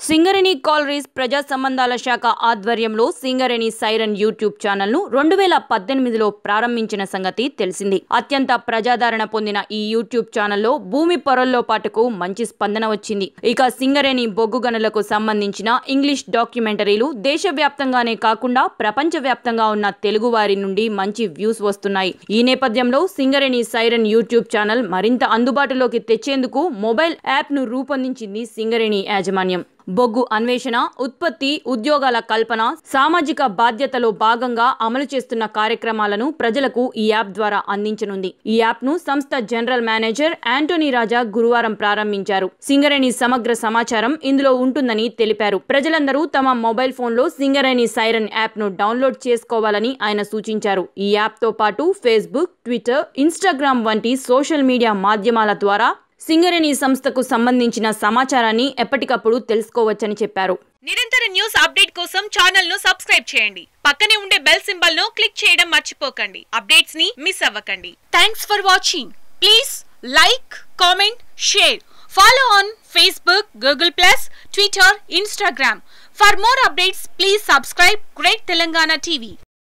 Singareni collieries ప్రజా సంబంధాల శాఖ ఆధ్వర్యంలో సింగరేణి సైరన్ యూట్యూబ్ ఛానల్ ను రెండు వేల పద్దెనిమిదిలో ప్రారంభించిన సంగతి తెలిసింది అత్యంత ప్రజాదరణ పొందిన ఈ యూట్యూబ్ ఛానల్లో భూమి పొరల్లో పాటుకు మంచి స్పందన వచ్చింది ఇక సింగరేణి బొగ్గు గనులకు సంబంధించిన ఇంగ్లీష్ డాక్యుమెంటరీలు దేశవ్యాప్తంగానే కాకుండా ప్రపంచవ్యాప్తంగా ఉన్న తెలుగు వారి నుండి మంచి వ్యూస్ వస్తున్నాయి ఈ నేపథ్యంలో సింగరేణి సైరన్ యూట్యూబ్ ఛానల్ మరింత అందుబాటులోకి తెచ్చేందుకు మొబైల్ యాప్ ను రూపొందించింది సింగరేణి యాజమాన్యం బొగ్గు అన్వేషణ ఉత్పత్తి ఉద్యోగాల కల్పన సామాజిక బాధ్యతలో భాగంగా అమలు చేస్తున్న కార్యక్రమాలను ప్రజలకు ఈ యాప్ ద్వారా అందించనుంది ఈ యాప్ ను సంస్థ జనరల్ మేనేజర్ యాంటోనీ రాజా గురువారం ప్రారంభించారు సింగరేణి సమగ్ర సమాచారం ఇందులో ఉంటుందని తెలిపారు ప్రజలందరూ తమ మొబైల్ ఫోన్లో సింగరేణి సైరన్ యాప్ ను డౌన్లోడ్ చేసుకోవాలని ఆయన సూచించారు ఈ యాప్ తో పాటు ఫేస్బుక్ ట్విట్టర్ ఇన్స్టాగ్రామ్ వంటి సోషల్ మీడియా మాధ్యమాల ద్వారా సింగరేణి సంస్థకు సంబంధించిన సమాచారాన్ని ఎప్పటికప్పుడు తెలుసుకోవచ్చని చెప్పారు నిరంతర న్యూస్ అప్డేట్ కోసం ఛానల్ ను సబ్స్క్రైబ్ చేయండి పక్కనే ఉండే బెల్ సింబల్ ను క్లిక్ చేయడం మర్చిపోకండి అప్డేట్స్ ని మిస్ అవ్వకండి thanks for watching please like comment share follow on Facebook Google plus Twitter Instagram for more updates please subscribe great Telangana TV